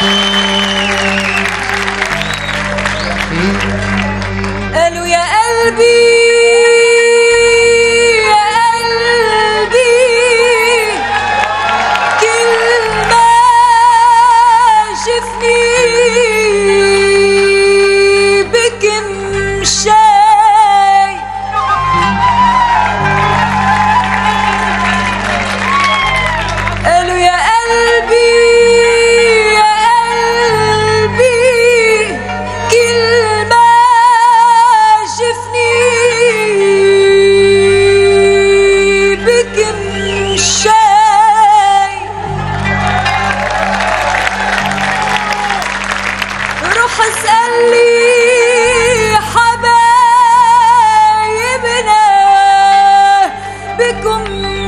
قالوا يا قلبي يا قلبي كلمة شفني بكم شاي قالوا يا قلبي يا قلبي كلمة شفني بكم شاي روح اسأل لي حبايبنا بكم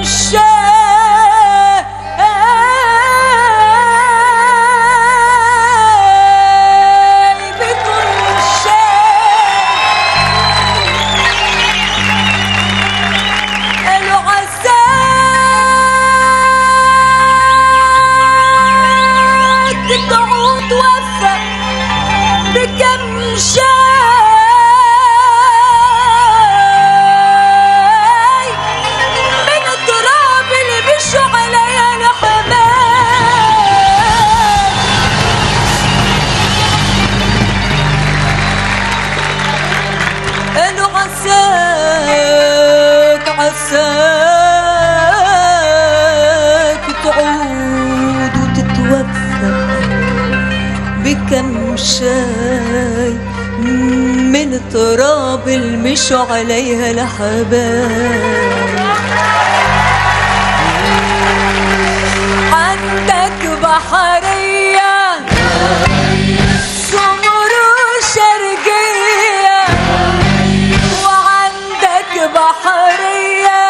شاي بكم شاي قالوا عساك تعود وفى بكم شاي من التراب اللي بيشوا عليا الحمام قالوا عساك عساك تعود وتتوفى بكم شاي من التراب المشوا عليها الحبايب عندك بحرية سمر وشرقية وعندك بحرية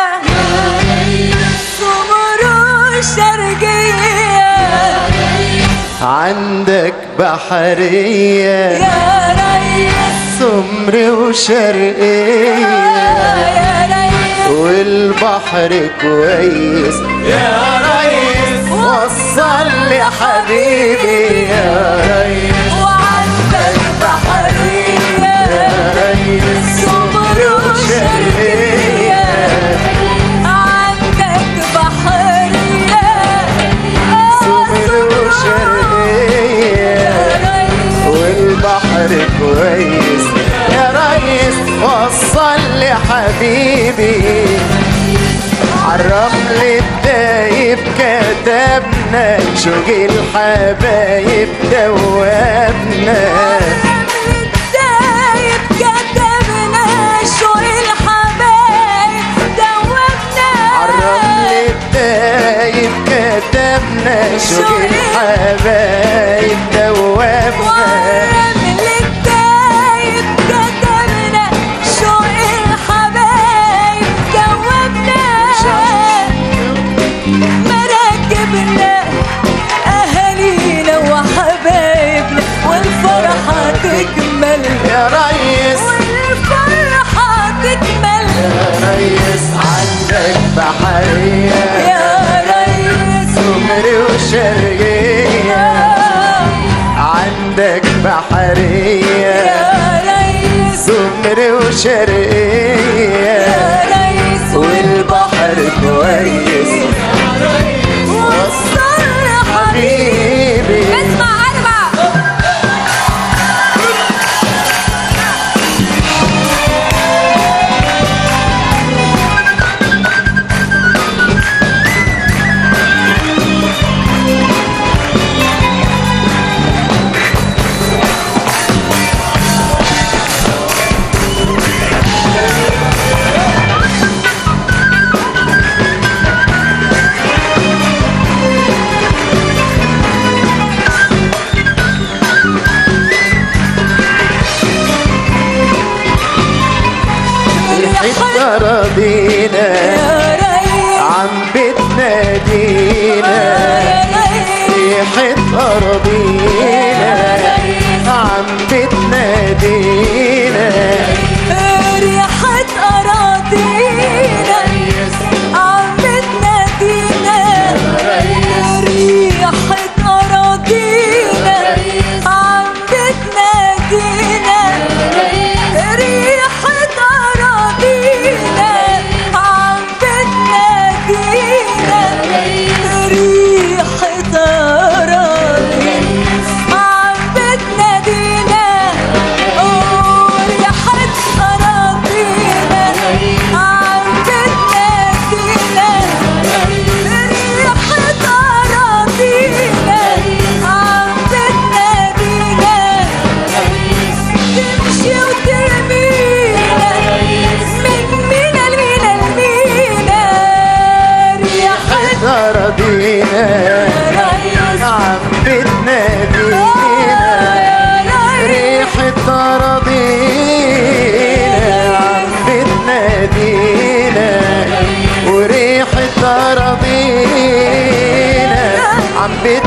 سمر وشرقية عندك بحرية يا ريس سمر وشرقية يا ريس والبحر كويس يا ريس وصل لي حبيبي يا ريس وعندك بحرية يا ريس سمر وشرقية عندك بحرية سمر وشرقية والبحر كويس يا ريس وصل لي حبيبي عالرمل الدايب كتبنا شوق الحبايب دوبنا الدايب كتبنا شو الحبايب دوبنا عالرمل الدايب كتبنا شوق الحبايب دوبنا والرمل الدايب كتبنا شو الحبايب دوبنا مراكبنا أهالينا وحبايبنا والفرحة تكمل يا ريس والفرحة تكمل يا ريس عندك بحرية يا ريس سمر وشرقية عندك بحرية يا ريس سمر وشرقية يا ريس والبحر كويس وصل حبيبي اسمع أربعة الحتة رضينا يا ريس عم بتنادينا يا ريس ريحة أراضينا عم بتنادينا ريحة أراضينا عم بتنادينا ريحة أراضينا ريحة أراضينا عم بتنادينا وريحة أراضينا عم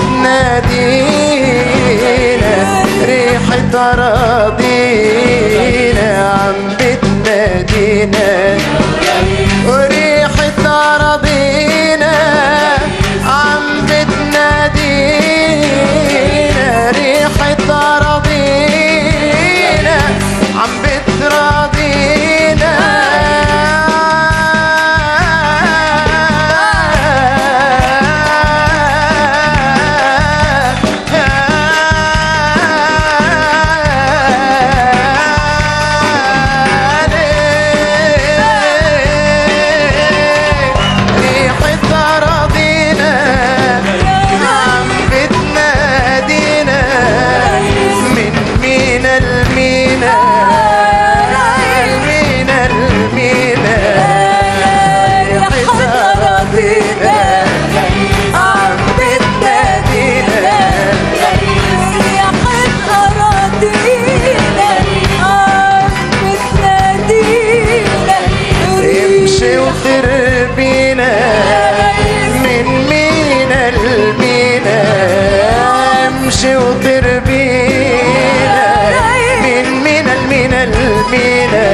بتنادينا ريحة أراضينا عم بتنادينا وريحة أراضينا عم بتنادينا ريحة أراضينا عم بتراضينا ريحة أراضينا عم بتنادينا من مينا المينا المينا المينا ريحة أراضينا عم بتنادينا امشي وتربينا من مينا المينا امشي وتربينا من مينا المينا المينا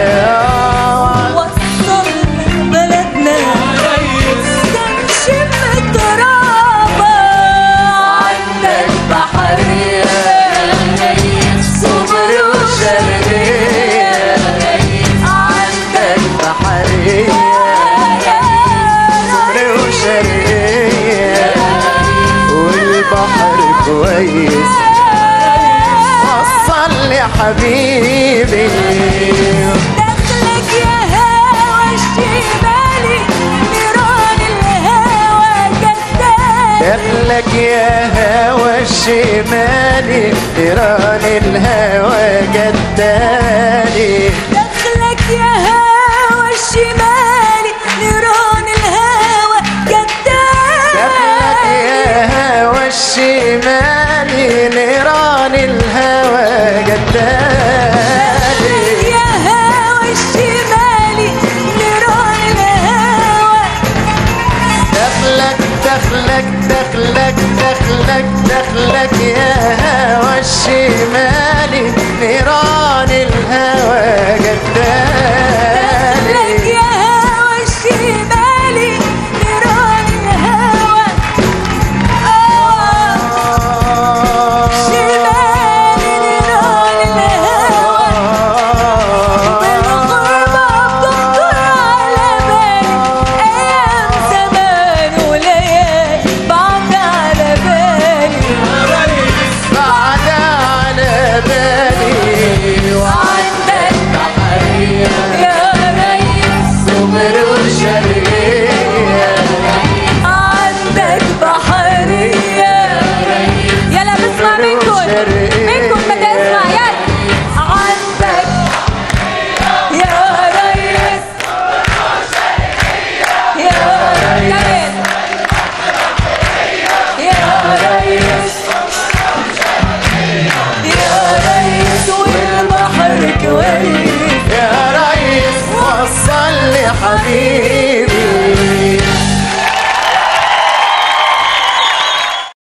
بلدنا تمشي الترابة عندك بحرية صبر وشرقية عندك بحرية صبر وشرقية والبحر كويس وصل يا حبيبي دخلك يا هوا الشمالي نيران الهوا جدال دخلك يا هوى الشمالي نيران الهوى جدالي دخلك يا هوا الشمالي نيران الهوا جدال دخلك يا هوى الشمالي نيران الهوى جدالي يا هوا الشمالي نيران الهوا دخلك دخلك دخلك دخلك دخلك يا هوى الشمالي نيران الهوى جدالي دخلك يا هوا الشمالي نيران الهوا آه شمالي نيران الهوا بالغربة بتخطر على بالي أيام زمان وليالي بعد على بالي بعد على بالي وعندك وعندك يا ريس صبر وشرقية عندك بحرية يلا بسمع منكم منكم